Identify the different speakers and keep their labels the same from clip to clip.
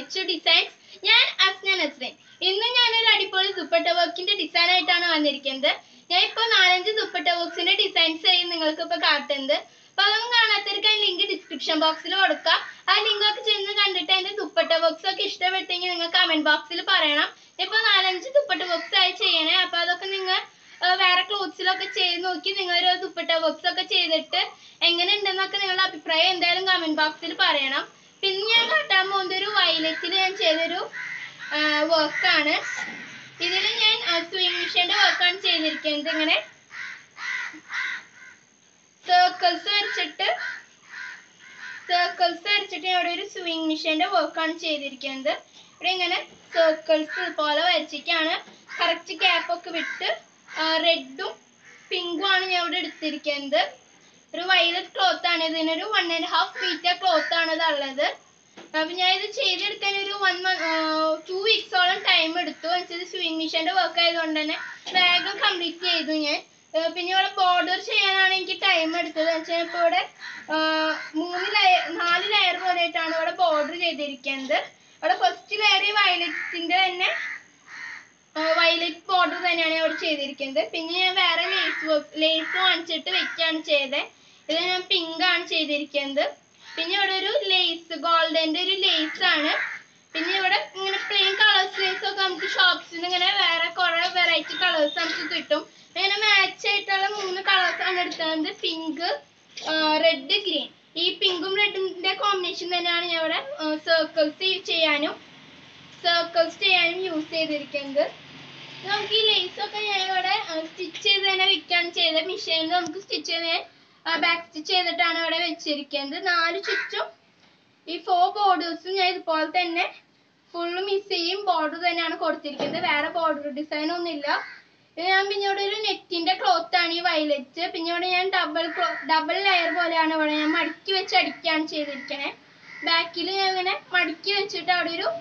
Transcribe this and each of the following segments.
Speaker 1: to designs ഞാൻ അസ്ന നസ്രീൻ ഇന്ന് ഞാനൊരു അടിപൊളി ദുപ്പട്ട വർക്കിന്റെ ഡിസൈൻ ആയിട്ടാണ് വന്നിരിക്കുന്നത് ഞാൻ ഇപ്പോൾ നാലഞ്ച് ദുപ്പട്ട വർക്ക്സിന്റെ ഡിസൈൻസ് ആയി നിങ്ങൾക്ക് ഇപ്പോൾ കാട്ടുന്നത് അപ്പൊ അതൊന്നും കാണാത്തവർക്ക് ലിങ്ക് ഡിസ്ക്രിപ്ഷൻ ബോക്സിൽ കൊടുക്കാം ആ ലിങ്ക് ഒക്കെ ചെന്ന് കണ്ടിട്ട് അതിന്റെ ദുപ്പട്ട വർക്ക്സ് ഒക്കെ ഇഷ്ടപ്പെട്ടെങ്കിൽ നിങ്ങൾ കമന്റ് ബോക്സിൽ പറയണം ഇപ്പൊ നാലഞ്ച് ദുപ്പട്ട വർക്ക്സ് ആയി ചെയ്യണേ അപ്പൊ അതൊക്കെ നിങ്ങൾ വേറെ ക്ലോത്ത്സിലൊക്കെ ചെയ്ത് നോക്കി നിങ്ങൾ ഒരു ദുപ്പട്ട വർക്ക്സ് ഒക്കെ ചെയ്തിട്ട് എങ്ങനെ ഉണ്ടെന്നൊക്കെ നിങ്ങളുടെ അഭിപ്രായം എന്തായാലും കമന്റ് ബോക്സിൽ പറയണം പിന്നെ ഞാൻ കാട്ടാൻ പോകുന്നത് ഒരു വയലറ്റിൽ ഞാൻ ചെയ്തൊരു വർക്കാണ് ഇതിൽ ഞാൻ സ്വിങ് മിഷീന്റെ വർക്കാണ് ചെയ്തിരിക്കുന്നത് ഇങ്ങനെ സർക്കിൾസ് വരച്ചിട്ട് സർക്കിൾസ് വരച്ചിട്ട് ഞാൻ ഇവിടെ ഒരു സ്വിങ് മിഷീന്റെ വർക്കാണ് ചെയ്തിരിക്കുന്നത് ഇവിടെ ഇങ്ങനെ സർക്കിൾസ് പോലെ വരച്ചിട്ടാണ് കറക്റ്റ് ഗ്യാപ്പ് ഒക്കെ വിട്ട് റെഡും പിങ്കും ആണ് ഞാൻ ഇവിടെ എടുത്തിരിക്കുന്നത് ഒരു വയലറ്റ് ക്ലോത്ത് ആണ് ഇതിനൊരു one and half metre cloth ആണ് ഇത് ഉള്ളത് അപ്പൊ ഞാൻ ഇത് ചെയ്തെടുക്കാൻ ഒരു വൺ ടു വീക്സോളം ടൈം എടുത്തു വെച്ചത് സ്വിങ് മിഷീന്റെ വർക്ക് ആയതുകൊണ്ട് തന്നെ വേഗം കംപ്ലീറ്റ് ചെയ്തു ഞാൻ ഏർ പിന്നെ ഇവിടെ ബോർഡർ ചെയ്യാനാണ് എനിക്ക് ടൈം എടുത്തത് വെച്ചാൽ ഇപ്പോൾ ഇവിടെ ആഹ് മൂന്ന് ലെയർ നാല് ലെയർ പോലെയായിട്ടാണ് ഇവിടെ ബോർഡർ ചെയ്തിരിക്കുന്നത് അവിടെ ഫസ്റ്റ് ലെയർ വയലറ്റിന്റെ തന്നെ വയലറ്റ് ബോർഡർ തന്നെയാണ് ഞാൻ ഇവിടെ ചെയ്തിരിക്കുന്നത് പിന്നെ ഞാൻ വേറെ ലേസ് വർക്ക് ലേസ് വാങ്ങിച്ചിട്ട് വെക്കാണ് ചെയ്തത് ഇത് ഞാൻ പിങ്ക് ആണ് ചെയ്തിരിക്കുന്നത് പിന്നെ ഇവിടെ ഒരു ലേസ് ഗോൾഡന്റെ ഒരു ലേസ് ആണ് പിന്നെ ഇവിടെ ഇങ്ങനെ പ്ലെയിൻ കളേഴ്സ് ലേസ് ഒക്കെ നമുക്ക് ഷോപ്സിൽ ഇങ്ങനെ വേറെ കുറെ വെറൈറ്റി കളേഴ്സ് നമുക്ക് കിട്ടും ഇങ്ങനെ മാച്ച് ആയിട്ടുള്ള മൂന്ന് കളേഴ്സ് ആണ് എടുത്തത് പിങ്ക് റെഡ് ഗ്രീൻ ഈ പിങ്കും റെഡിന്റെ കോമ്പിനേഷൻ തന്നെയാണ് ഞാൻ ഇവിടെ സർക്കിൾസ് ചെയ്യാനും സർക്കിൾസ് ചെയ്യാനും യൂസ് ചെയ്തിരിക്കുന്നത് നമുക്ക് ഈ ലേസ് ഒക്കെ ഞാൻ ഇവിടെ സ്റ്റിച്ച് ചെയ്ത് തന്നെ വിൽക്കാണ് ചെയ്തത് മെഷീനിൽ നമുക്ക് സ്റ്റിച്ച് ചെയ്ത് ബാക്ക് സ്റ്റിച്ച് ചെയ്തിട്ടാണ് ഇവിടെ വെച്ചിരിക്കുന്നത് നാല് ചുറ്റും ഈ ഫോർ ബോർഡേഴ്സും ഞാൻ ഇതുപോലെ തന്നെ ഫുള്ള് മിസ് ചെയ്യും ബോർഡർ തന്നെയാണ് കൊടുത്തിരിക്കുന്നത് വേറെ ബോർഡർ ഡിസൈൻ ഒന്നുമില്ല ഇത് ഞാൻ പിന്നെ ഇവിടെ ഒരു നെറ്റിന്റെ ക്ലോത്ത് ആണ് ഈ വയലറ്റ് പിന്നെ ഇവിടെ ഞാൻ ഡബിൾ ഡബിൾ ലെയർ പോലെയാണ് ഇവിടെ ഞാൻ മടക്കി വെച്ച് അടിക്കുകയാണ് ചെയ്തിരിക്കണേ ബാക്കിൽ ഞാൻ ഇങ്ങനെ മടക്കി വെച്ചിട്ട് അവിടെ ഒരു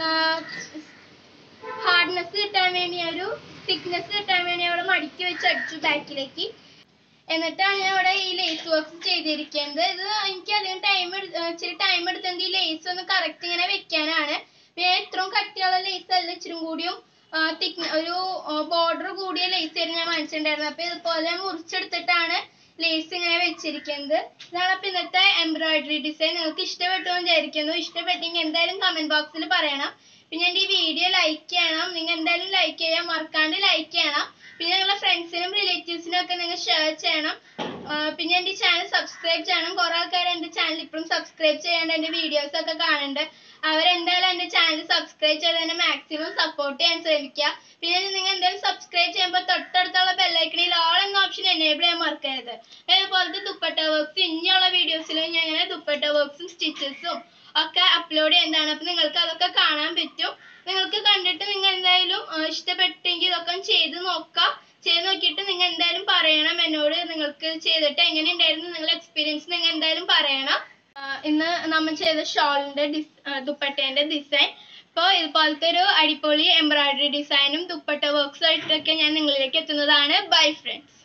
Speaker 1: ഹാർഡ്നെസ് കിട്ടാൻ വേണ്ടി ഞാൻ ഒരു തിക്നെസ് കിട്ടാൻ വേണ്ടി അവിടെ മടക്കി വെച്ച് അടിച്ചു ബാക്കിലേക്ക് എന്നിട്ടാണ് ഞാൻ ഇവിടെ ഈ ലേസ് വർക്ക് ചെയ്തിരിക്കുന്നത് ഇത് എനിക്ക് അധികം ടൈം ഇച്ചിരി ടൈം എടുത്തത് ഈ ലേസ് ഒന്ന് കറക്റ്റ് ഇങ്ങനെ വെക്കാനാണ് പിന്നെ ഇത്രയും കട്ടിയുള്ള ലേസ് അല്ല ഇച്ചിരി കൂടിയും തിക്ക് ഒരു ബോർഡർ കൂടിയ ലേസ് ആയിരുന്നു ഞാൻ വാങ്ങിച്ചിട്ടുണ്ടായിരുന്നത് അപ്പൊ ഇതുപോലെ മുറിച്ചെടുത്തിട്ടാണ് ലേസ് ഇങ്ങനെ വെച്ചിരിക്കുന്നത് ഇതാണ് അപ്പൊ ഇന്നത്തെ എംബ്രോയിഡറി ഡിസൈൻ നിങ്ങൾക്ക് ഇഷ്ടപ്പെട്ടു എന്ന് വിചാരിക്കുന്നു ഇഷ്ടപ്പെട്ടെങ്കിൽ എന്തായാലും കമന്റ് ബോക്സിൽ പറയണം പിന്നെ എൻ്റെ ഈ വീഡിയോ ലൈക്ക് ചെയ്യണം നിങ്ങൾ എന്തായാലും ലൈക്ക് ചെയ്യാൻ മറക്കാണ്ട് ലൈക്ക് ചെയ്യണം പിന്നെ നിങ്ങളുടെ ഫ്രണ്ട്സിനും റിലേറ്റീവ്സിനും ഒക്കെ നിങ്ങൾ ഷെയർ ചെയ്യണം ആ, പിന്നെ എൻ്റെ ചാനൽ സബ്സ്ക്രൈബ് ചെയ്യണം കുറെ ആൾക്കാർ എൻ്റെ ചാനൽ ഇപ്പോഴും സബ്സ്ക്രൈബ് ചെയ്യാണ്ട് എൻ്റെ വീഡിയോസ് ഒക്കെ കാണുന്നുണ്ട് അവരെന്തായാലും എൻ്റെ ചാനൽ സബ്സ്ക്രൈബ് ചെയ്ത് തന്നെ മാക്സിമം സപ്പോർട്ട് ചെയ്യാൻ ശ്രമിക്കുക പിന്നെ നിങ്ങൾ എന്തായാലും സബ്സ്ക്രൈബ് ചെയ്യുമ്പോൾ തൊട്ടടുത്തുള്ള ബെല്ലൈക്കണിൽ ഓൾ എന്ന ഓപ്ഷൻ എനേബിൾ ചെയ്യാൻ മറക്കരുത് അതുപോലത്തെ ദുപ്പട്ട വർക്ക്സ് ഇനിയുള്ള വീഡിയോസിൽ ഞാൻ ഇങ്ങനെ ദുപ്പട്ട വർക്ക്സും സ്റ്റിച്ചസും ഒക്കെ അപ്ലോഡ് ചെയ്യുന്നതാണ് അപ്പൊ നിങ്ങൾക്ക് അതൊക്കെ കാണാൻ പറ്റും നിങ്ങൾക്ക് കണ്ടിട്ട് നിങ്ങൾ എന്തായാലും ആ, ഇഷ്ടപ്പെട്ടെങ്കിൽ ഇതൊക്കെ ചെയ്ത് നോക്കാം ചെയ്ത് നോക്കിയിട്ട് നിങ്ങൾ എന്തായാലും പറയണം എന്നോട് നിങ്ങൾക്ക് ചെയ്തിട്ട് എങ്ങനെ ഉണ്ടായിരുന്നു നിങ്ങളുടെ എക്സ്പീരിയൻസ് നിങ്ങൾ എന്തായാലും പറയണം ആ, ഇന്ന് നമ്മൾ ചെയ്ത ഷോളിന്റെ ഡിസ് ദുപ്പട്ടേന്റെ ഡിസൈൻ അപ്പോൾ ഇതുപോലത്തെ ഒരു അടിപൊളി എംബ്രോയിഡറി ഡിസൈനും ദുപ്പട്ട വർക്ക്സും ആയിട്ടൊക്കെ ഞാൻ നിങ്ങളിലേക്ക് എത്തുന്നതാണ് ബൈ ഫ്രണ്ട്സ്